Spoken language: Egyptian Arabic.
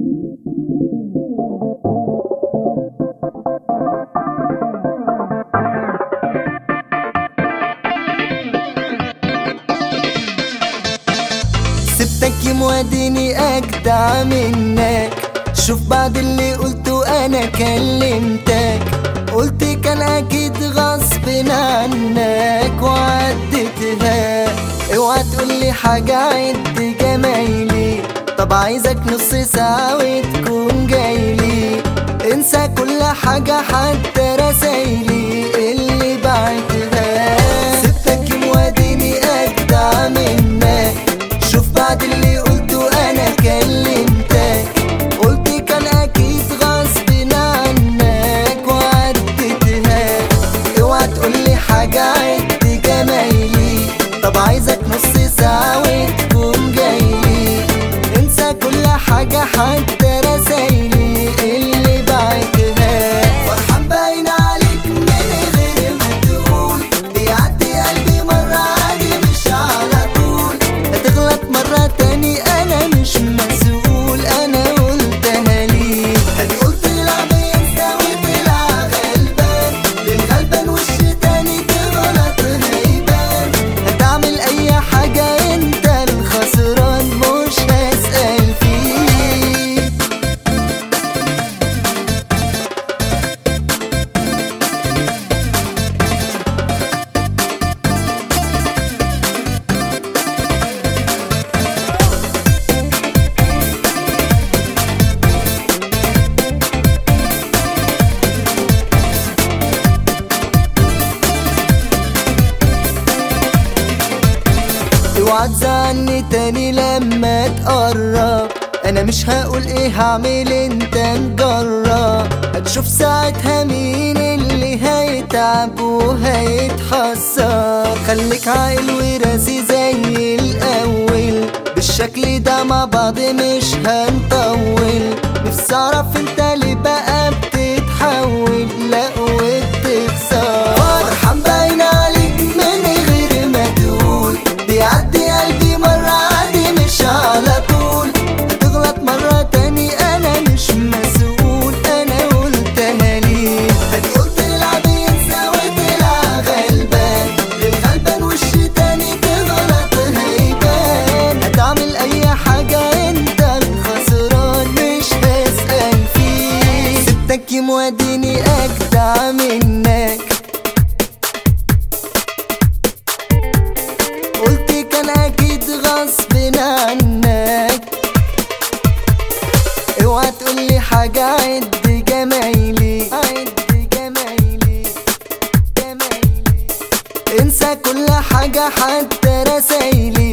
سبتك يموديني اجدع منك شوف بعد اللي قلته انا كلمتك قلت كان اكيد غصب عنك وعدتها اوعى تقولي حاجة عد جمايلي طب عايزك نص ساعة وتكون جايلي انسى كل حاجة حتى رسايلي اللي بعتها سبتك يموديني اجدع منك شوف بعد اللي قلته انا كلمتك قلت كان اكيد غصب عنك وعدتها اوعى تقولي حاجة عد جمايلي طب عايزك نص ساعة وتكون جايلي انسى كل حاجة حتى رسايلي اللي بعتها فرحان باين عليك من غير ما تقول بيعدي قلبي مرة عادي مش على طول هتغلط مرة تاني انا مش مسؤول انا قلتها ليك هتقول تلعب ينسى وطلع غلبان للغلبان وش تاني تغلط هيبان هتعمل اي حاجة انت الخسران مش هسأل فيك اوعى تزعلني تاني لما تقرب انا مش هقول ايه هعمل انت نجرب هتشوف ساعتها مين اللي هيتعب وهيتحسر خليك عاقل وراسي زي الاول بالشكل ده مع بعض مش هنطول نفسي اعرف انت ليه بقى بتتحول لا وبتخسر فرحان باين عليك من غير ما تقول بيعدي قلبي مرة عادي مش على طول هتغلط مرة تاني أنا مش مسؤول أنا قلتها ليه هتقول تلعب ينسى وطلع غلبان للغلبان وش تاني تغلط هيبان هتعمل أي حاجة أنت الخسران مش هسأل فيه سبتك يموديني أجدع منك قلت كان اكيد غصب عنك اوعى تقولي حاجة عد جمايلي عد جمايلي جمايلي انسى كل حاجة حتى رسايلي